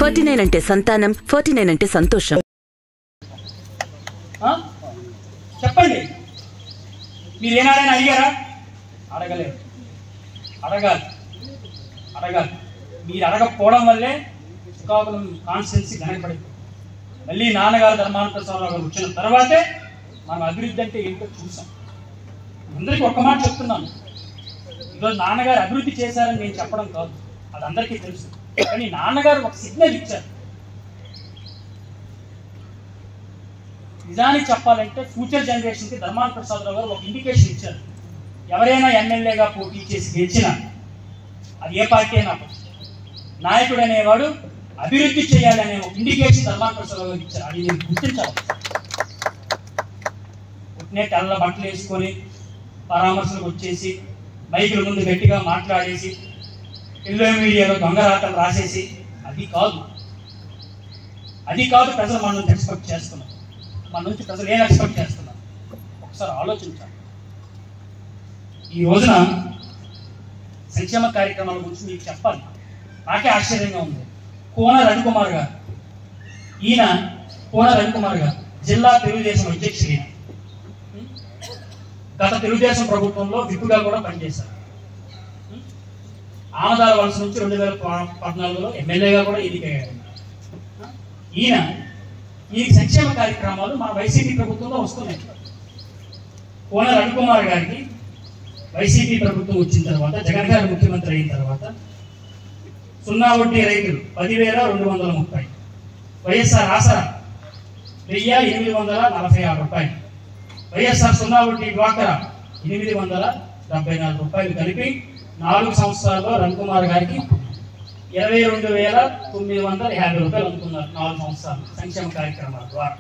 Forty nine అంటే సంతానం forty nine అంటే సంతోషం ఆ? చెప్పండి మీరు ఏనాడైనా అడిగారా అడగలేదు అడగాలి అడగాలి మీరు అడగకపోవడం వల్లే శ్రీకాకుళం కాన్స్టిట్యున్సీ వెనకబడిపోయింది మళ్ళీ నాన్నగారు ధర్మానంతస్వామి గారు వచ్చిన తర్వాతే మనం అభివృద్ధి అంటే ఏంటో చూసాం అందరికీ ఒక్క మాట చెప్తున్నాను ఈరోజు నాన్నగారు అభివృద్ధి చేశారని నేను చెప్పడం కాదు అది అందరికీ తెలుసు కానీ నాన్నగారు ఒక సిగ్నల్ ఇచ్చారు నిజానికి చెప్పాలంటే ఫ్యూచర్ జనరేషన్కి ధర్మాన ప్రసాదరావు గారు ఒక ఇండికేషన్ ఇచ్చారు ఎవరైనా ఎమ్మెల్యేగా పోటీ చేసి గెలిచినా అది ఏ పార్టీ అయినా అవ్వచ్చు. నాయకుడు అనేవాడు అభివృద్ధి చేయాలనే ఒక ఇండికేషన్ ధర్మాన ప్రసాదరావు గారు ఇచ్చారు అది నేను గుర్తించాలి పుట్టినే తెల్ల బట్టలు వేసుకొని పరామర్శలకు వచ్చేసి మైకుల ముందు గట్టిగా మాట్లాడేసి ఎల్లో మీడియాలో దొంగ రాతలు రాసేసి అది కాదు అది కాదు ప్రజలు మన నుంచి ఎక్స్పెక్ట్ చేస్తున్నారు మన నుంచి ప్రజలు ఏం ఎక్స్పెక్ట్ చేస్తున్నారు ఒకసారి ఆలోచించాలి ఈ రోజున సంక్షేమ కార్యక్రమాల గురించి మీకు చెప్పాలి నాకే ఆశ్చర్యంగా ఉంది కోన రవికుమార్ గారు ఈయన కోన రవికుమార్ గారు జిల్లా తెలుగుదేశం అధ్యక్షుడు ఈయన గత తెలుగుదేశం ప్రభుత్వంలో విప్పుగా కూడా పనిచేశారు ఆమదాల వలస నుంచి రెండు వేల పద్నాలుగులో ఎమ్మెల్యేగా కూడా ఎన్నికయ్యారు ఈయన ఈ సంక్షేమ కార్యక్రమాలు మన వైసీపీ ప్రభుత్వంలో వస్తున్నాయి కోన రవికుమార్ గారికి వైసీపీ ప్రభుత్వం వచ్చిన తర్వాత జగన్ గారు ముఖ్యమంత్రి అయిన తర్వాత సున్నా వడ్డీ రైతులు పదివేల రెండు వందల ముప్పై వైఎస్ఆర్ ఆసరా వెయ్యి ఎనిమిది వందల నలభై ఆరు రూపాయలు వైఎస్ఆర్ సున్నా వడ్డీ డ్వాకరా ఎనిమిది వందల డెబ్బై నాలుగు రూపాయలు కలిపి నాలుగు సంవత్సరాల్లో రవికుమార్ గారికి ఇరవై రెండు వేల తొమ్మిది వందల యాభై రూపాయలు అందుకున్నారు నాలుగు సంవత్సరాలు సంక్షేమ కార్యక్రమాల ద్వారా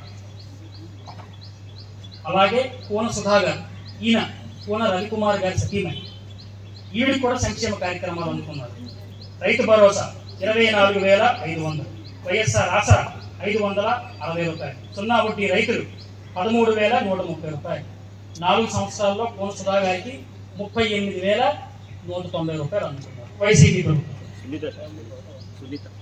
అలాగే కోన సుధాకర్ ఈయన కోన రవికుమార్ గారి సతీమణి ఈవిడికి కూడా సంక్షేమ కార్యక్రమాలు అందుకున్నారు రైతు భరోసా ఇరవై నాలుగు వేల ఐదు వందలు వైఎస్ఆర్ ఆసరా ఐదు వందల అరవై రూపాయలు సున్నా వడ్డీ రైతులు పదమూడు వేల నూట ముప్పై రూపాయలు నాలుగు సంవత్సరాల్లో కోన సుధా గారికి ముప్పై ఎనిమిది వేల నూట తొంభై రూపాయలు అందుకున్నారు వైసీపీ ప్రభుత్వం సునీత సార్ సునీత